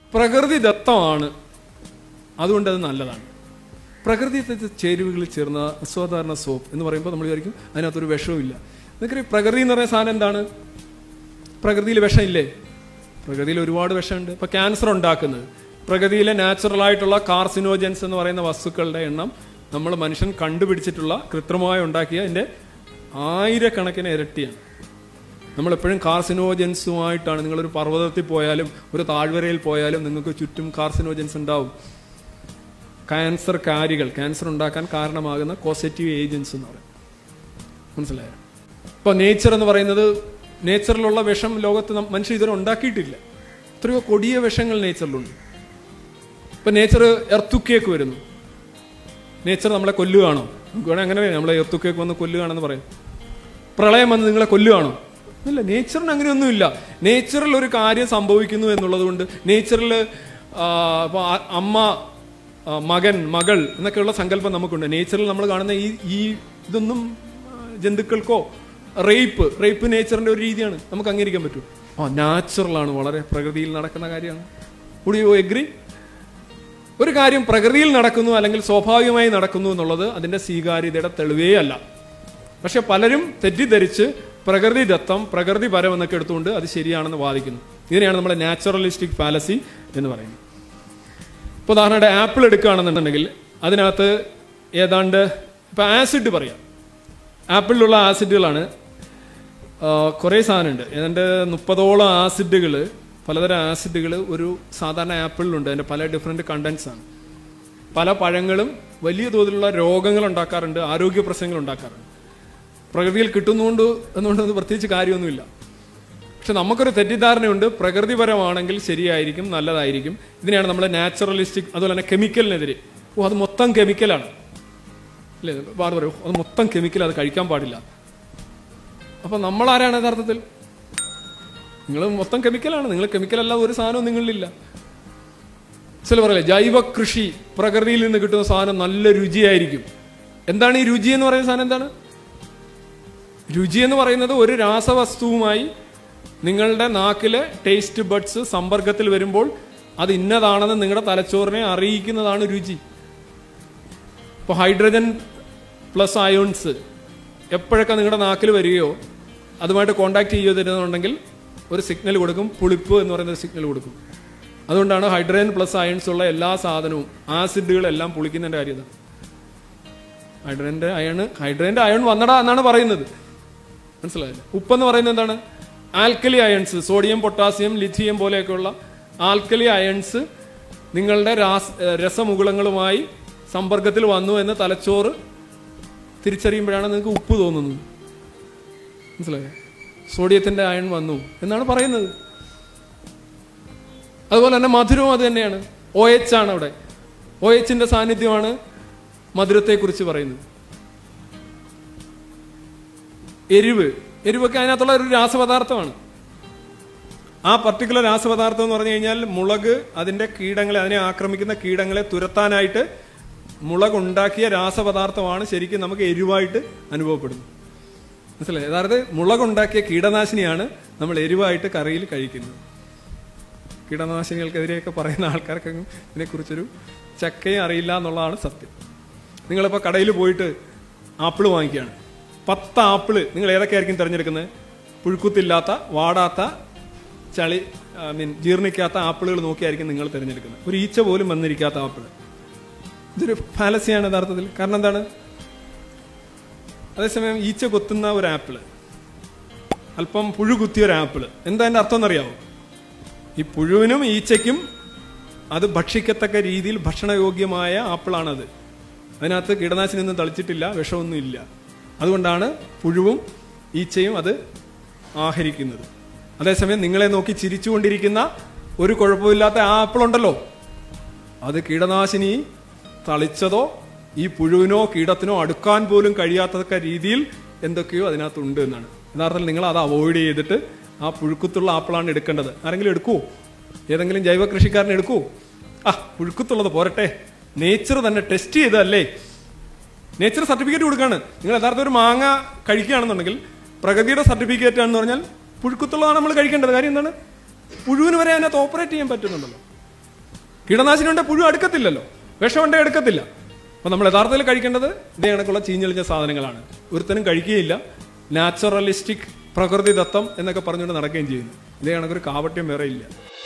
പ്രകൃതി ദത്തമാണ് അതുകൊണ്ട് അത് നല്ലതാണ് പ്രകൃതി ദത്ത ചേരുവകളിൽ ചേർന്ന അസാധാരണ സോപ്പ് എന്ന് പറയുമ്പോൾ നമ്മൾ വിചാരിക്കും അതിനകത്തൊരു വിഷവുമില്ല നിങ്ങൾക്ക് പ്രകൃതി എന്ന് പറയുന്ന സാധനം എന്താണ് പ്രകൃതിയിൽ വിഷമില്ലേ പ്രകൃതിയിൽ ഒരുപാട് വിഷമുണ്ട് ഇപ്പൊ ക്യാൻസർ ഉണ്ടാക്കുന്നത് പ്രകൃതിയിലെ നാച്ചുറൽ ആയിട്ടുള്ള കാർസിനോജൻസ് എന്ന് പറയുന്ന വസ്തുക്കളുടെ എണ്ണം നമ്മൾ മനുഷ്യൻ കണ്ടുപിടിച്ചിട്ടുള്ള കൃത്രിമമായി ഉണ്ടാക്കിയ അതിന്റെ ആയിരക്കണക്കിന് ഇരട്ടിയാണ് നമ്മളെപ്പോഴും കാർസിനോജൻസുമായിട്ടാണ് നിങ്ങളൊരു പർവ്വതത്തിൽ പോയാലും ഒരു താഴ്വരയിൽ പോയാലും നിങ്ങൾക്ക് ചുറ്റും കാർസിനോജൻസ് ഉണ്ടാവും ക്യാൻസർ കാരികൾ ക്യാൻസർ ഉണ്ടാക്കാൻ കാരണമാകുന്ന കോസറ്റീവ് ഏജൻസ് എന്ന് പറയും മനസ്സിലായോ ഇപ്പൊ നേച്ചർ എന്ന് പറയുന്നത് നേച്ചറിലുള്ള വിഷം ലോകത്ത് നം- മനുഷ്യർ ഇതുവരെ ഉണ്ടാക്കിയിട്ടില്ല എത്രയോ കൊടിയ വിഷങ്ങൾ നേച്ചറിലുണ്ട് ഇപ്പൊ നേച്ചർ എർത്തുക്കേക്ക് വരുന്നു നേച്ചർ നമ്മളെ കൊല്ലുകയാണോ നമുക്ക് വേണേൽ അങ്ങനെ പറയാം, നമ്മളെ എർത്തുക്കേക്ക് വന്ന് കൊല്ലുകയാണെന്ന് പറയാം പ്രളയം വന്ന് നിങ്ങളെ കൊല്ലുകയാണോ ഇല്ല നേച്ചറിന് അങ്ങനെയൊന്നുമില്ല നേച്ചറിൽ ഒരു കാര്യം സംഭവിക്കുന്നു എന്നുള്ളത് കൊണ്ട് നേച്ചറിൽ ഇപ്പോൾ അമ്മ ആ, മകൻ മകൾ എന്നൊക്കെയുള്ള സങ്കല്പം നമുക്കുണ്ട് നേച്ചറിൽ നമ്മൾ കാണുന്ന ഈ ഈ ഇതൊന്നും ആ, ജന്തുക്കൾക്കോ റേപ്പ് റേപ്പ് നേച്ചറിന്റെ ഒരു രീതിയാണ് നമുക്ക് അംഗീകരിക്കാൻ പറ്റും ആ നാച്ചുറലാണ് വളരെ പ്രകൃതിയിൽ നടക്കുന്ന കാര്യമാണ് വുഡ് യു എഗ്രി ഒരു കാര്യം പ്രകൃതിയിൽ നടക്കുന്നു അല്ലെങ്കിൽ സ്വാഭാവികമായി നടക്കുന്നു എന്നുള്ളത് അതിന്റെ സ്വീകാര്യതയുടെ തെളിവേ അല്ല പക്ഷെ പലരും തെറ്റിദ്ധരിച്ച് പ്രകൃതി ദത്തം പ്രകൃതി പരം എന്നൊക്കെ എടുത്തുകൊണ്ട് അത് ശരിയാണെന്ന് വാദിക്കുന്നു ഇതിനെയാണ് നമ്മൾ നാച്ചുറലിസ്റ്റിക് ഫാലസി എന്ന് പറയുന്നത് ഇപ്പോൾ ഉദാഹരണമായിട്ട് ആപ്പിൾ എടുക്കുകയാണെന്നുണ്ടെങ്കിൽ അതിനകത്ത് ഏതാണ്ട് ഇപ്പം ആസിഡ് പറയാം ആപ്പിളിലുള്ള ആസിഡുകളാണ് കുറേ സാധനമുണ്ട് ഏതാണ്ട് മുപ്പതോളം ആസിഡുകൾ പലതരം ആസിഡുകൾ ഒരു സാധാരണ ആപ്പിളിലുണ്ട് അതിൻ്റെ പല ഡിഫറെൻറ്റ് കണ്ടൻസ് ആണ് പല പഴങ്ങളും വലിയ തോതിലുള്ള രോഗങ്ങൾ ഉണ്ടാക്കാറുണ്ട് ആരോഗ്യ പ്രശ്നങ്ങൾ ഉണ്ടാക്കാറുണ്ട് പ്രകൃതിയിൽ കിട്ടുന്നതുകൊണ്ട് എന്നുകൊണ്ട് അത് പ്രത്യേകിച്ച് കാര്യമൊന്നുമില്ല പക്ഷെ നമുക്കൊരു തെറ്റിദ്ധാരണയുണ്ട് പ്രകൃതിപരമാണെങ്കിൽ ശരിയായിരിക്കും നല്ലതായിരിക്കും ഇതിനെയാണ് നമ്മൾ നാച്ചുറലിസ്റ്റിക് അതുപോലെ തന്നെ കെമിക്കലിനെതിരെ ഓ അത് മൊത്തം കെമിക്കലാണ് അല്ലേ ബാർ പറയൂ അത് മൊത്തം കെമിക്കൽ അത് കഴിക്കാൻ പാടില്ല അപ്പൊ നമ്മൾ ആരാണ് യഥാർത്ഥത്തിൽ നിങ്ങൾ മൊത്തം കെമിക്കലാണ് നിങ്ങൾ കെമിക്കൽ അല്ലാതെ ഒരു സാധനവും നിങ്ങളിലില്ല ചില പറയല്ലേ ജൈവ കൃഷി പ്രകൃതിയിൽ നിന്ന് കിട്ടുന്ന സാധനം നല്ല രുചിയായിരിക്കും എന്താണ് ഈ രുചി എന്ന് പറയുന്ന സാധനം എന്താണ് രുചി എന്ന് പറയുന്നത് ഒരു രാസവസ്തുവുമായി നിങ്ങളുടെ നാക്കിലെ ടേസ്റ്റ് ബഡ്സ് സമ്പർക്കത്തിൽ വരുമ്പോൾ അത് ഇന്നതാണെന്ന് നിങ്ങളുടെ തലച്ചോറിനെ അറിയിക്കുന്നതാണ് രുചി ഇപ്പോൾ ഹൈഡ്രജൻ പ്ലസ് അയോൺസ് എപ്പോഴൊക്കെ നിങ്ങളുടെ നാക്കിൽ വരികയോ അതുമായിട്ട് കോണ്ടാക്ട് ചെയ്യുന്നുണ്ടെങ്കിൽ ഒരു സിഗ്നൽ കൊടുക്കും പുളിപ്പ് എന്ന് പറയുന്ന ഒരു സിഗ്നൽ കൊടുക്കും അതുകൊണ്ടാണ് ഹൈഡ്രജൻ പ്ലസ് അയൺസ് ഉള്ള എല്ലാ സാധനവും ആസിഡുകളെല്ലാം പുളിക്കുന്നതിന്റെ കാര്യം ഇതാണ്. ഹൈഡ്രജന്റെ അയൺ ഹൈഡ്രജന്റെ അയൺ വന്നടാ എന്നാണ് പറയുന്നത് മനസ്സിലായില്ലേ ഉപ്പെന്ന് പറയുന്നത് എന്താണ് alkali ions sodium potassium lithium പോലെയൊക്കെയുള്ള ആൽക്കലി അയൺസ് നിങ്ങളുടെ രാസ് ഏഹ് രസമുകുളങ്ങളുമായി സമ്പർക്കത്തിൽ വന്നു എന്ന് തലച്ചോറ് തിരിച്ചറിയുമ്പോഴാണ് നിങ്ങൾക്ക് ഉപ്പ് തോന്നുന്നത് മനസ്സിലായോ സോഡിയത്തിന്റെ അയൺ വന്നു എന്നാണ് പറയുന്നത് അതുപോലെ തന്നെ മധുരവും അത് തന്നെയാണ് ഒ എച്ച് ആണ് അവിടെ ഒ എച്ചിന്റെ സാന്നിധ്യമാണ് മധുരത്തെക്കുറിച്ച് പറയുന്നത് എരിവ് എരിവൊക്കെ അതിനകത്തുള്ള ഒരു രാസപദാർത്ഥമാണ് ആ പർട്ടിക്കുലർ രാസപദാർത്ഥം എന്ന് പറഞ്ഞു കഴിഞ്ഞാൽ മുളക് അതിന്റെ കീടങ്ങളെ അതിനെ ആക്രമിക്കുന്ന കീടങ്ങളെ തുരത്താനായിട്ട് മുളക് ഉണ്ടാക്കിയ രാസപദാർത്ഥമാണ് ശരിക്കും നമുക്ക് എരിവായിട്ട് അനുഭവപ്പെടുന്നത് മനസ്സിലായി അതായത് മുളക് ഉണ്ടാക്കിയ കീടനാശിനിയാണ് നമ്മൾ എരിവായിട്ട് കറിയിൽ കഴിക്കുന്നത് കീടനാശിനികൾക്കെതിരെയൊക്കെ പറയുന്ന ആൾക്കാർക്ക് ഇതിനെക്കുറിച്ചൊരു ചക്കയും അറിയില്ല എന്നുള്ളതാണ് സത്യം നിങ്ങളിപ്പോൾ കടയിൽ പോയിട്ട് ആപ്പിൾ വാങ്ങിക്കുകയാണ് പത്ത് ആപ്പിള് നിങ്ങൾ ഏതൊക്കെയായിരിക്കും തിരഞ്ഞെടുക്കുന്നത് പുഴുക്കുത്തില്ലാത്ത വാടാത്ത ചളി ഐ മീൻ ജീർണിക്കാത്ത ആപ്പിളുകൾ നോക്കിയായിരിക്കും നിങ്ങൾ തിരഞ്ഞെടുക്കുന്നത് ഒരു ഈച്ച പോലും വന്നിരിക്കാത്ത ആപ്പിൾ ഇതൊരു ഫാലസിയാണ് യഥാർത്ഥത്തിൽ കാരണം എന്താണ് അതേസമയം ഈച്ച കൊത്തുന്ന ഒരു ആപ്പിള് അല്പം പുഴു കുത്തിയ ഒരു ആപ്പിള് എന്താ അതിന്റെ അർത്ഥം എന്നറിയാവോ ഈ പുഴുവിനും ഈച്ചയ്ക്കും അത് ഭക്ഷിക്കത്തക്ക രീതിയിൽ ഭക്ഷണയോഗ്യമായ ആപ്പിളാണത് അതിനകത്ത് കീടനാശിനി ഒന്നും തളിച്ചിട്ടില്ല വിഷമൊന്നും ഇല്ല അതുകൊണ്ടാണ് പുഴുവും ഈച്ചയും അത് ആഹരിക്കുന്നത് അതേസമയം നിങ്ങളെ നോക്കി ചിരിച്ചുകൊണ്ടിരിക്കുന്ന ഒരു കുഴപ്പമില്ലാത്ത ആ ആപ്പിൾ ഉണ്ടല്ലോ അത് കീടനാശിനി തളിച്ചതോ ഈ പുഴുവിനോ കീടത്തിനോ അടുക്കാൻ പോലും കഴിയാത്തക്ക രീതിയിൽ എന്തൊക്കെയോ അതിനകത്തുണ്ട് എന്നാണ് യഥാർത്ഥത്തിൽ നിങ്ങൾ അത് അവോയ്ഡ് ചെയ്തിട്ട് ആ പുഴുക്കുത്തുള്ള ആപ്പിളാണ് എടുക്കേണ്ടത് ആരെങ്കിലും എടുക്കുവോ ഏതെങ്കിലും ജൈവ കൃഷിക്കാരൻ എടുക്കുവോ ആ പുഴുക്കുത്തുള്ളത് പോരട്ടെ നേച്ചർ തന്നെ ടെസ്റ്റ് ചെയ്തതല്ലേ നേച്ചർ സർട്ടിഫിക്കറ്റ് കൊടുക്കാണ് നിങ്ങൾ യഥാർത്ഥ ഒരു മാങ്ങ കഴിക്കുകയാണെന്നുണ്ടെങ്കിൽ പ്രകൃതിയുടെ സർട്ടിഫിക്കറ്റ് ആണെന്ന് പറഞ്ഞാൽ പുഴുക്കുത്തുള്ളതാണ് നമ്മൾ കഴിക്കേണ്ടത് കാര്യം എന്താണ് പുഴുവിന് വരെ അതിനകത്ത് ഓപ്പറേറ്റ് ചെയ്യാൻ പറ്റുന്നുണ്ടല്ലോ കീടനാശിനി ഉണ്ടെ പുഴു അടുക്കത്തില്ലല്ലോ വിഷം ഉണ്ടെ എടുക്കത്തില്ല അപ്പൊ നമ്മൾ യഥാർത്ഥത്തിൽ കഴിക്കേണ്ടത് ഇതേ കണക്കുള്ള ചീഞ്ഞളിഞ്ഞ സാധനങ്ങളാണ് ഒരുത്തനും കഴിക്കുകയില്ല നാച്ചുറലിസ്റ്റിക് പ്രകൃതി ദത്തം എന്നൊക്കെ പറഞ്ഞുകൊണ്ട് നടക്കുകയും ചെയ്യുന്നു ഇതേ കണക്കൊരു കാവട്യം വേറെ ഇല്ല